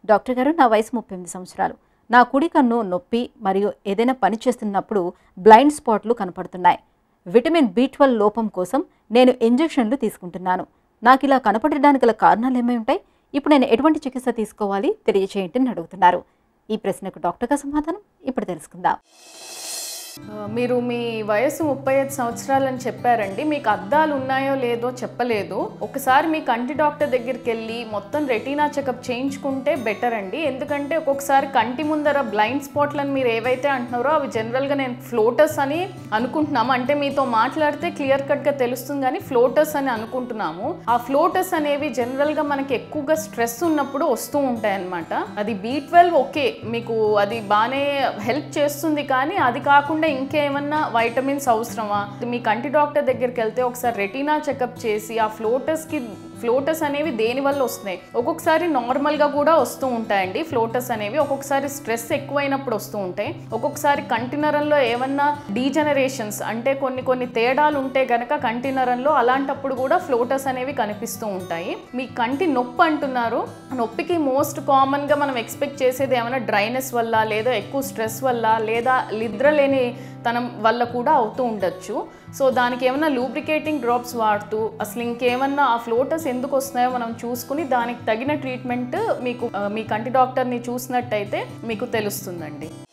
doctor గారు నా వయసు ముప్పై ఎనిమిది సంవత్సరాలు నా కుడి కన్ను నొప్పి మరియు ఏదైనా పని చేస్తున్నప్పుడు బ్లైండ్ స్పాట్లు కనపడుతున్నాయి విటమిన్ బి ట్వెల్వ్ లోపం కోసం నేను ఇంజెక్షన్లు తీసుకుంటున్నాను నాకు ఇలా కనపడడానికి గల కారణాలు ఏమై ఉంటాయి ఇప్పుడు నేను ఎటువంటి చికిత్స తీసుకోవాలి తెలియచేయండి అని అడుగుతున్నారు ఈ ప్రశ్నకు డాక్టర్గా సమాధానం ఇప్పుడు తెలుసుకుందాం ఆ, మీరు మీ వయసు ముప్పై ఐదు సంవత్సరాలు అని చెప్పారండి మీకు అద్దాలు ఉన్నాయో లేదో చెప్పలేదు ఒకసారి మీ కంటి డాక్టర్ దగ్గరికి వెళ్ళి మొత్తం రెటీనా చెకప్ చేయించుకుంటే బెటర్ అండి ఎందుకంటే ఒక్కొక్కసారి కంటి ముందర బ్లైండ్ స్పాట్లను మీరు ఏవైతే అంటున్నారో అవి జనరల్గా నేను ఫ్లోటర్స్ అని అనుకుంటున్నాము అంటే మీతో మాట్లాడితే క్లియర్ కట్గా తెలుస్తుంది కానీ ఫ్లోటర్స్ అని అనుకుంటున్నాము ఆ ఫ్లోటర్స్ అనేవి జనరల్గా మనకి ఎక్కువగా స్ట్రెస్ ఉన్నప్పుడు వస్తూ ఉంటాయి అన్నమాట అది బీ ట్వెల్వ్ ఓకే మీకు అది బాగానే హెల్ప్ చేస్తుంది కానీ అది కాకుండా ఇంకేమన్నా వైటమిన్స్ అవసరమా మీ కంటి డాక్టర్ దగ్గరికి వెళ్తే ఒకసారి రెటీనా చెకప్ చేసి ఆ ఫ్లోటర్స్కి ఫ్లోటస్ అనేవి దేని వల్ల వస్తున్నాయి ఒక్కొక్కసారి నార్మల్గా కూడా వస్తూ ఉంటాయండి ఫ్లోటస్ అనేవి ఒక్కొక్కసారి స్ట్రెస్ ఎక్కువైనప్పుడు వస్తూ ఉంటాయి ఒక్కొక్కసారి కంటినరంలో ఏమన్నా డీజనరేషన్స్ అంటే కొన్ని కొన్ని తేడాలు ఉంటే గనక కంటినరంలో అలాంటప్పుడు కూడా ఫ్లోటస్ అనేవి కనిపిస్తూ ఉంటాయి మీ కంటి నొప్పి అంటున్నారు నొప్పికి మోస్ట్ కామన్గా మనం ఎక్స్పెక్ట్ చేసేది ఏమైనా డ్రైనెస్ వల్ల లేదా ఎక్కువ స్ట్రెస్ వల్ల లేదా నిద్ర లేని తనం వల్ల కూడా అవుతూ ఉండొచ్చు సో దానికి ఏమైనా లూబ్రికేటింగ్ డ్రాప్స్ వాడుతూ అసలు ఇంకేమన్నా ఆ ఫ్లోటస్ ఎందుకు వస్తున్నాయో మనం చూసుకుని దానికి తగిన ట్రీట్మెంట్ మీకు ఆ, మీ కంటి డాక్టర్ని చూసినట్టయితే మీకు తెలుస్తుందండి